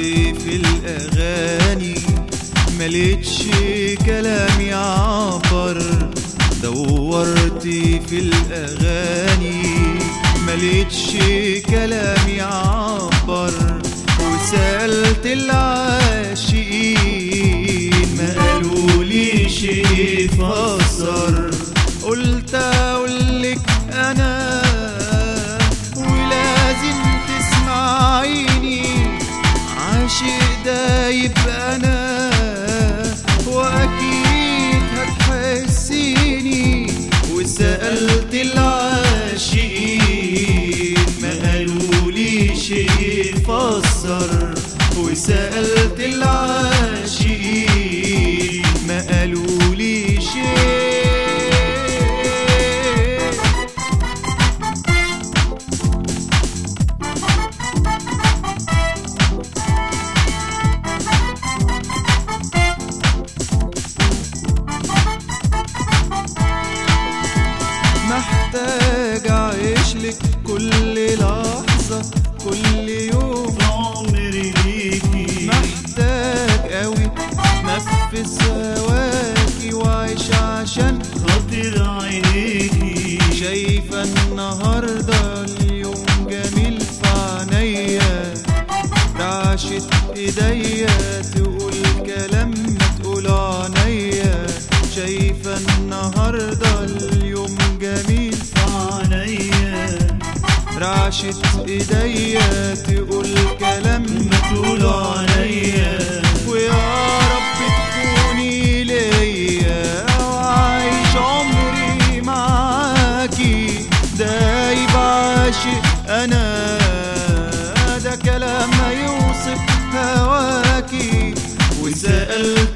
في الأغاني مليتش كلام يعبر دورت في الأغاني مليتش كلام يعبر وسألت العاشقين ما قالوا لي شيء فسر قلت أقولك أنا ولازم تسمعيني عاشق ده يبقى أنا وأكيد هتحسيني وسألت العاشقين ما قالوا لي شيء فسر وسألت العاشقين ما قالوا لي شيء محتاج أعيش لك كل لحظة كل يوم عمري ليكي محتاج قوي نفس هواكي وعيش عشان خاطر عينيكي شايفة النهاردة اليوم جميل في عينيا رعشة ايديا تقول كلام ما تقول عينيا شايفة النهاردة اليوم جميل في عينيا رعشة ايديا تقول كلام ما تقول عليا ويا رب تكوني ليا وعايش عمري معاكي دايب عاشق انا ده كلام ما يوصف هواكي وسألت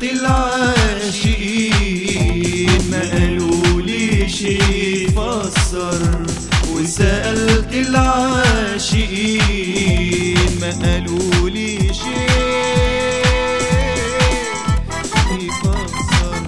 العاشقين ما قالوا لي شيء فسر وسألت العاشقين ما قالوا لي شيء يفسر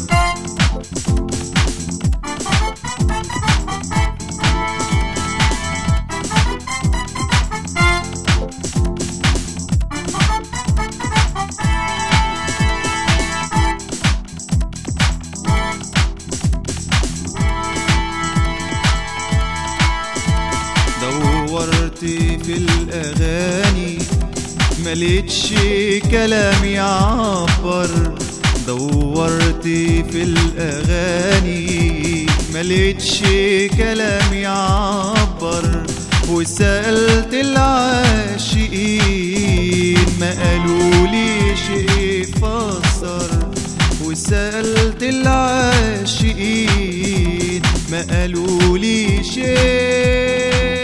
دورت في الأغاني مليتش كلام يعبر دورت في الأغاني مليتش كلام يعبر وسألت العاشقين ما قالوا لي شيء فسر وسألت العاشقين ما قالوا لي شيء